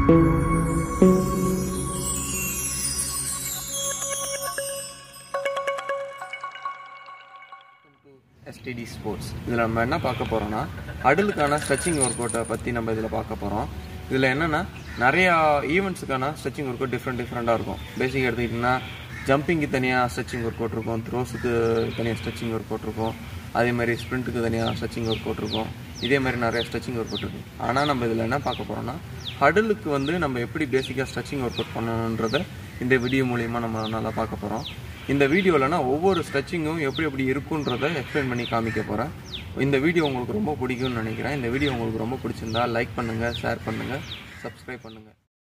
STD sports இதில் நம்ம என்ன பார்க்க போகிறோம்னா அடலுக்கான ஸ்ட்ரெச்சிங் ஒர்க் அவுட்டை பற்றி நம்ம இதில் பார்க்க போகிறோம் இதில் என்னென்னா நிறையா ஈவெண்ட்ஸுக்கான ஸ்ட்ரெச்சிங் ஒர்க் அவுட் டிஃப்ரெண்ட் டிஃப்ரெண்ட்டாக இருக்கும் பேசிக் எடுத்துக்கிட்டிங்கன்னா ஜம்பிங்க்கு தனியாக ஸ்ட்ரெச்சிங் ஒர்க் அவுட் இருக்கும் த்ரோஸுக்கு தனியாக ஸ்ட்ரெச்சிங் ஒர்க் அவுட் இருக்கும் அதே மாதிரி ஸ்ப்ரிண்ட்டுக்கு தனியாக ஸ்ட்ரெச்சிங் ஒர்க் அவுட் இருக்கும் இதே மாதிரி நிறைய ஸ்ட்ரெச்சிங் ஒர்க் அவுட் இருக்கும் ஆனால் நம்ம இதில் என்ன பார்க்க போகிறோம்னா ஹடலுக்கு வந்து நம்ம எப்படி பேசிக்காக ஸ்ட்ரெச்சிங் ஒர்க் அவுட் பண்ணணுன்றதை இந்த வீடியோ மூலிமா நம்ம நல்லா பார்க்க போகிறோம் இந்த வீடியோவில் நான் ஒவ்வொரு ஸ்ட்ரெச்சிங்கும் எப்படி எப்படி இருக்குன்றதை எக்ஸ்பிளைன் பண்ணி காமிக்க போகிறேன் இந்த வீடியோ உங்களுக்கு ரொம்ப பிடிக்கும்னு நினைக்கிறேன் இந்த வீடியோ உங்களுக்கு ரொம்ப பிடிச்சிருந்தா லைக் பண்ணுங்கள் ஷேர் பண்ணுங்கள் சப்ஸ்கிரைப் பண்ணுங்கள்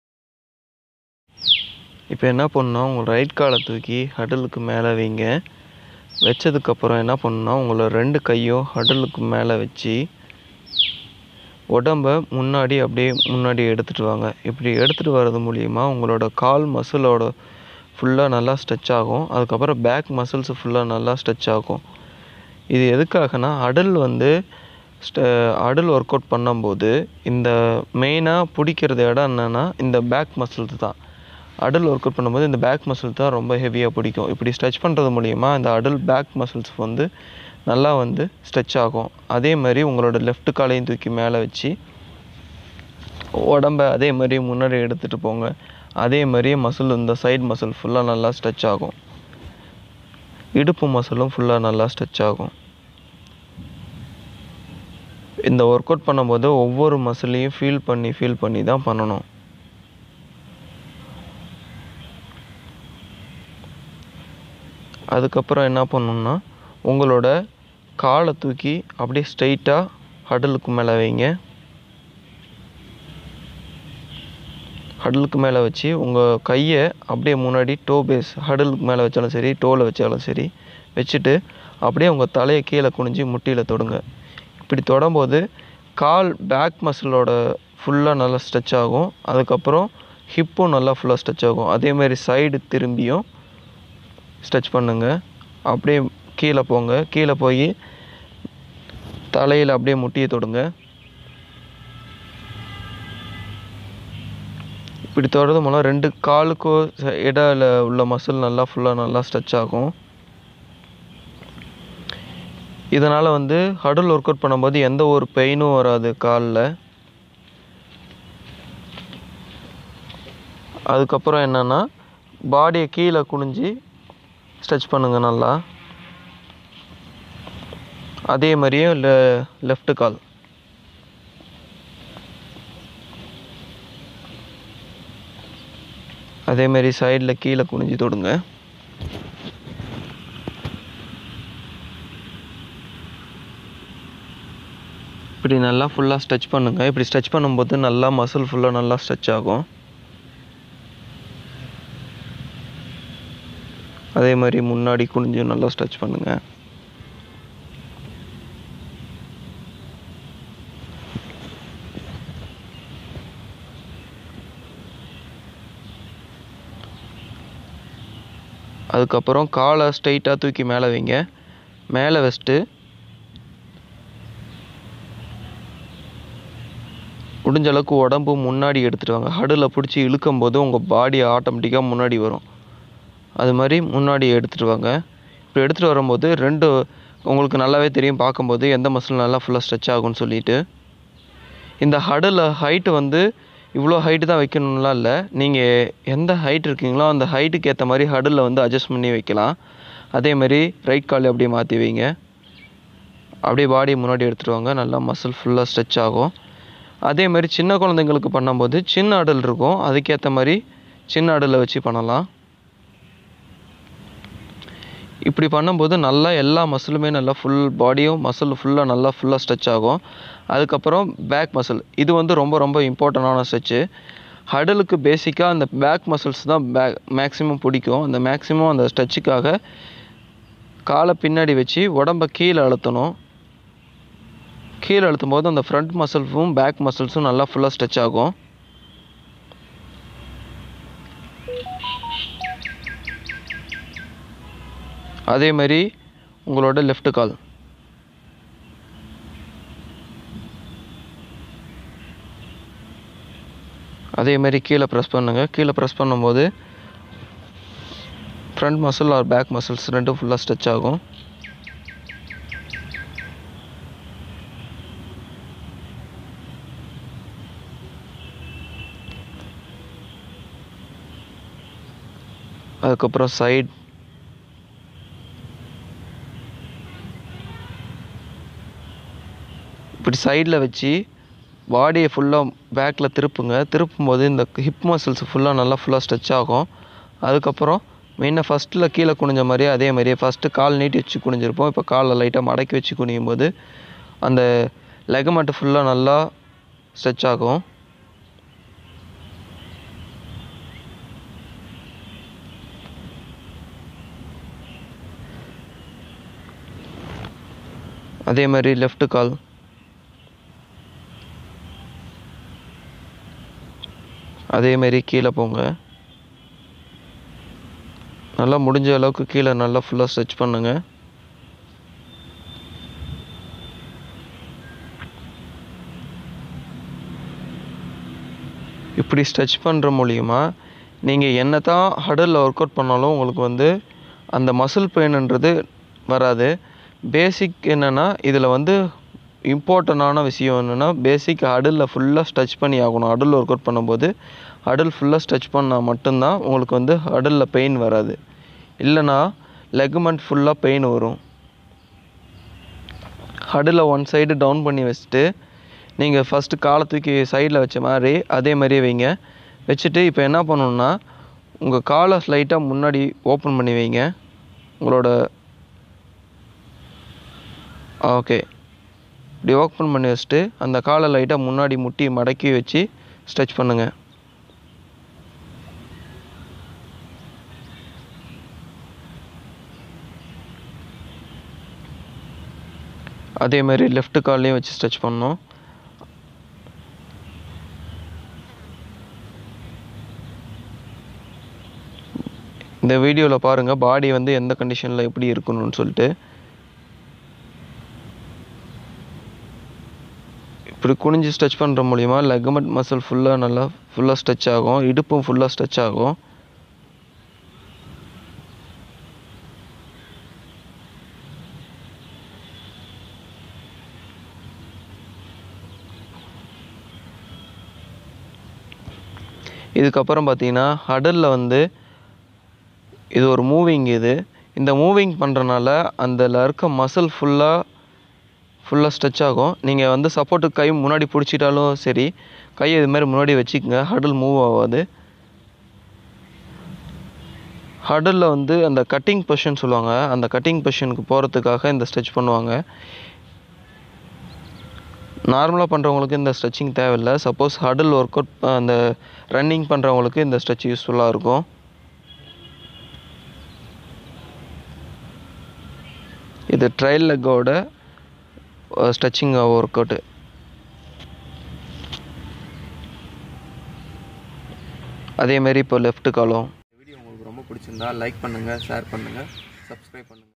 இப்போ என்ன பண்ணணும் உங்கள் ரைட் காலை தூக்கி ஹடலுக்கு மேலே வைங்க வச்சதுக்கப்புறம் என்ன பண்ணணும்னா உங்களை ரெண்டு கையும் ஹடலுக்கு மேலே வச்சு உடம்ப முன்னாடி அப்படியே முன்னாடி எடுத்துகிட்டு வாங்க இப்படி எடுத்துகிட்டு வர்றது மூலிமா உங்களோட கால் மசிலோட ஃபுல்லாக நல்லா ஸ்ட்ரெச் ஆகும் அதுக்கப்புறம் பேக் மசில்ஸ் ஃபுல்லாக நல்லா ஸ்ட்ரெச் ஆகும் இது எதுக்காகனா அடல் வந்து ஸ்ட அடல் ஒர்க் அவுட் பண்ணும்போது இந்த மெயினாக பிடிக்கிறது இடம் என்னென்னா இந்த பேக் மசில்ஸ் தான் அடல் ஒர்க் அவுட் பண்ணும்போது இந்த பேக் மசில் தான் ரொம்ப ஹெவியாக பிடிக்கும் இப்படி ஸ்ட்ரெச் பண்ணுறது மூலிமா இந்த அடல் பேக் மசில்ஸ் வந்து நல்லா வந்து ஸ்ட்ரெச் ஆகும் அதே மாதிரி உங்களோட லெஃப்ட் காலையும் தூக்கி மேலே வச்சு உடம்ப அதே மாதிரி முன்னாடி எடுத்துகிட்டு போங்க அதே மாதிரி மசில் இந்த சைடு மசில் ஃபுல்லாக நல்லா ஸ்ட்ரெச் ஆகும் இடுப்பு மசிலும் ஃபுல்லாக நல்லா ஸ்ட்ரெச் ஆகும் இந்த ஒர்க் அவுட் பண்ணும்போது ஒவ்வொரு மசிலையும் ஃபீல் பண்ணி ஃபீல் பண்ணி தான் பண்ணணும் அதுக்கப்புறம் என்ன பண்ணணும்னா உங்களோட காலை தூக்கி அப்படியே ஸ்ட்ரைட்டாக ஹடலுக்கு மேலே வைங்க ஹடலுக்கு மேலே வச்சு உங்கள் கையை அப்படியே முன்னாடி டோ பேஸ் ஹடலுக்கு மேலே வச்சாலும் சரி டோவில் வச்சாலும் சரி வச்சுட்டு அப்படியே உங்கள் தலையை கீழே குனிஞ்சு முட்டியில் தொடுங்க இப்படி தொடும்போது கால் பேக் மசிலோட ஃபுல்லாக நல்லா ஸ்ட்ரெச் ஆகும் அதுக்கப்புறம் ஹிப்பும் நல்லா ஃபுல்லாக ஸ்ட்ரெச் ஆகும் அதேமாரி சைடு திரும்பியும் ஸ்ட்ரெச் பண்ணுங்க அப்படியே கீழே போங்க கீழே போய் தலையில் அப்படியே முட்டியை தொடுங்க இப்படி தொடர்றது மூலம் ரெண்டு காலுக்கும் ச- இடையில உள்ள மசில் நல்லா ஃபுல்லாக நல்லா ஸ்ட்ரெச் ஆகும் இதனால் வந்து ஹடல் ஒர்க் அவுட் பண்ணும்போது எந்த ஒரு பெயினும் வராது காலில் அதுக்கப்புறம் என்னென்னா பாடியை கீழே குனிஞ்சு ஸ்ட்ரெச் பண்ணுங்கள் நல்லா அதே மாதிரியே லெ லெஃப்ட் கால் அதே மாதிரி சைடில் கீழே குனிஞ்சு தொடுங்க இப்படி நல்லா ஃபுல்லாக ஸ்ட்ரெச் பண்ணுங்கள் இப்படி ஸ்ட்ரெச் பண்ணும்போது நல்லா மசில் ஃபுல்லாக நல்லா ஸ்ட்ரெச் ஆகும் அதே மாதிரி முன்னாடி குனிஞ்சு நல்லா ஸ்ட்ரெச் பண்ணுங்கள் அதுக்கப்புறம் காலை ஸ்ட்ரைட்டாக தூக்கி மேலே வைங்க மேலே வச்சுட்டு முடிஞ்ச அளவுக்கு உடம்பு முன்னாடி எடுத்துட்டு வாங்க ஹடில் பிடிச்சி இழுக்கும் போது உங்கள் பாடி ஆட்டோமேட்டிக்காக முன்னாடி வரும் அது மாதிரி முன்னாடி எடுத்துகிட்டு வாங்க இப்போ எடுத்துகிட்டு வரும்போது ரெண்டு உங்களுக்கு நல்லாவே தெரியும் பார்க்கும்போது எந்த மசில் நல்லா ஃபுல்லாக ஸ்ட்ரெச் ஆகும்னு சொல்லிட்டு இந்த ஹடில் ஹைட்டு வந்து இவ்வளோ ஹைட்டு தான் வைக்கணும்லாம் இல்லை நீங்கள் எந்த ஹைட் இருக்கீங்களோ அந்த ஹைட்டுக்கு ஏற்ற மாதிரி ஹடில் வந்து அட்ஜஸ்ட் பண்ணி வைக்கலாம் அதே மாதிரி ரைட் கால் அப்படியே மாற்றி வைங்க அப்படியே பாடியை முன்னாடி எடுத்துகிட்டு வாங்க நல்லா மசில் ஃபுல்லாக ஸ்ட்ரெச் ஆகும் அதே மாதிரி சின்ன குழந்தைங்களுக்கு பண்ணும்போது சின்ன அடல் இருக்கும் அதுக்கேற்ற மாதிரி சின்ன அடலை வச்சு பண்ணலாம் இப்படி பண்ணும்போது நல்லா எல்லா மசிலுமே நல்லா ஃபுல் பாடியும் மசில் ஃபுல்லாக நல்லா ஃபுல்லாக ஸ்ட்ரெச் ஆகும் அதுக்கப்புறம் பேக் மசில் இது வந்து ரொம்ப ரொம்ப இம்பார்ட்டண்டான ஸ்ட்ரெச்சு ஹடலுக்கு பேசிக்காக அந்த பேக் மசில்ஸ் தான் பேக் மேக்ஸிமம் பிடிக்கும் அந்த மேக்ஸிமம் அந்த ஸ்ட்ரெச்சுக்காக காலை பின்னாடி வச்சு உடம்ப கீழே அழுத்தணும் கீழே அழுத்தும் போது அந்த ஃப்ரண்ட் மசில்ஸும் பேக் மசில்ஸும் நல்லா ஃபுல்லாக ஸ்ட்ரெச் ஆகும் அதே மாதிரி உங்களோட லெஃப்ட் கால் அதேமாரி கீழே ப்ரெஸ் பண்ணுங்கள் கீழே ப்ரெஸ் பண்ணும்போது front muscle or back muscles ரெண்டும் ஃபுல்லாக ஸ்ட்ரெச் ஆகும் அதுக்கப்புறம் சைட் இப்படி சைடில் வச்சு பாடியை ஃபுல்லாக பேக்கில் திருப்புங்க திருப்பும்போது இந்த ஹிப் மசில்ஸ் ஃபுல்லாக நல்லா ஃபுல்லாக ஸ்ட்ரெச் ஆகும் அதுக்கப்புறம் மெயினாக ஃபஸ்ட்டில் கீழே குனிஞ்ச மாதிரியே அதே மாதிரியே ஃபஸ்ட்டு கால் நீட்டி வச்சு குனிஞ்சிருப்போம் இப்போ காலை லைட்டாக மடக்கி வச்சு குனியும் போது அந்த லெகமெண்ட் ஃபுல்லாக நல்லா ஸ்ட்ரெச் ஆகும் அதே மாதிரி லெஃப்ட் கால் அதே மாதிரி கீழே போங்க நல்லா முடிஞ்ச அளவுக்கு கீழே நல்லா ஃபுல்லாக ஸ்ட்ரெச் பண்ணுங்க இப்படி ஸ்ட்ரெச் பண்ணுற மூலியமா நீங்கள் என்ன தான் ஹடலில் ஒர்க் அவுட் பண்ணாலும் உங்களுக்கு வந்து அந்த மசில் பெயின்ன்றது வராது பேசிக் என்னென்னா இதில் வந்து இம்பார்ட்டண்டான விஷயம் என்னென்னா பேசிக் ஹடலில் ஃபுல்லாக ஸ்ட்ரெச் பண்ணி ஆகணும் ஹடல் ஒர்க் அவுட் பண்ணும்போது ஹடல் ஃபுல்லாக ஸ்ட்ரெச் பண்ணால் மட்டும்தான் உங்களுக்கு வந்து ஹடலில் பெயின் வராது இல்லைனா லெக்மெண்ட் ஃபுல்லாக பெயின் வரும் ஹடில் ஒன் சைடு டவுன் பண்ணி வச்சுட்டு நீங்கள் ஃபஸ்ட்டு காலை தூக்கி சைடில் வச்ச மாதிரி அதே மாதிரியே வைங்க வச்சுட்டு இப்போ என்ன பண்ணணுன்னா உங்கள் காலை ஸ்லைட்டாக முன்னாடி ஓப்பன் பண்ணி வைங்க உங்களோட ஓகே இப்படி ஓப்பன் பண்ணி வச்சுட்டு அந்த காலை லைட்டாக முன்னாடி முட்டி மடக்கி வச்சு ஸ்ட்ரெச் பண்ணுங்கள் அதே மாதிரி லெஃப்ட் கால்லையும் வச்சு ஸ்ட்ரெச் பண்ணணும் இந்த வீடியோவில் பாருங்கள் பாடி வந்து எந்த கண்டிஷனில் எப்படி இருக்கணும்னு சொல்லிட்டு இப்படி குனிஞ்சு ஸ்ட்ரெச் பண்ணுற மூலிமா லெகமெண்ட் மசில் ஃபுல்லாக நல்லா ஃபுல்லாக ஸ்ட்ரெச் ஆகும் இடுப்பும் ஃபுல்லாக ஸ்ட்ரெச் ஆகும் இதுக்கப்புறம் பார்த்தீங்கன்னா ஹடலில் வந்து இது ஒரு மூவிங் இது இந்த மூவிங் பண்ணுறனால அதில் இருக்க மசில் ஃபுல்லாக ஃபுல்லாக ஸ்ட்ரெச் ஆகும் நீங்கள் வந்து சப்போர்ட்டுக்கு கை முன்னாடி பிடிச்சிட்டாலும் சரி கையை இது மாதிரி முன்னாடி வச்சுக்கோங்க ஹடல் மூவ் ஆகாது ஹடலில் வந்து அந்த கட்டிங் பொசிஷன் சொல்லுவாங்க அந்த கட்டிங் பொசிஷனுக்கு போகிறதுக்காக இந்த ஸ்ட்ரெச் பண்ணுவாங்க நார்மலாக பண்ணுறவங்களுக்கு இந்த ஸ்ட்ரெச்சிங் தேவையில்லை சப்போஸ் ஹடல் ஒர்க் அவுட் அந்த ரன்னிங் பண்ணுறவங்களுக்கு இந்த ஸ்ட்ரெச் யூஸ்ஃபுல்லாக இருக்கும் இது ட்ரையல் லெக்கோட ஸ்ட்ரெச்சிங் ஒர்க் அவுட்டு அதேமாரி இப்போ லெஃப்ட் காலம் இந்த வீடியோ உங்களுக்கு ரொம்ப பிடிச்சிருந்தா லைக் பண்ணுங்கள் ஷேர் பண்ணுங்கள் சப்ஸ்கிரைப் பண்ணுங்கள்